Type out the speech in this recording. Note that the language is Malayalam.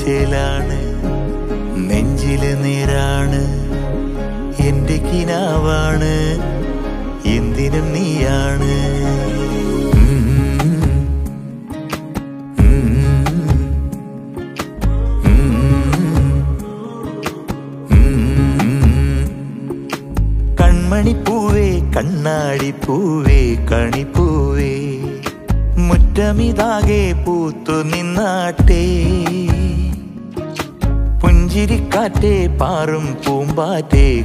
ചേലാണ് നെഞ്ചില് നേരാണ് എന്റെ കിനാവാണ് എന്തിനും നീയാണ് ഉം. ഉം. കൺമണിപ്പൂവേ കണ്ണാടിപ്പൂവേ കണിപ്പൂവേ മുറ്റമിതാകെ പൂത്തു നിന്നാട്ടേ പുഞ്ചിരിക്കാറ്റേ പാറും പൂമ്പാറ്റേ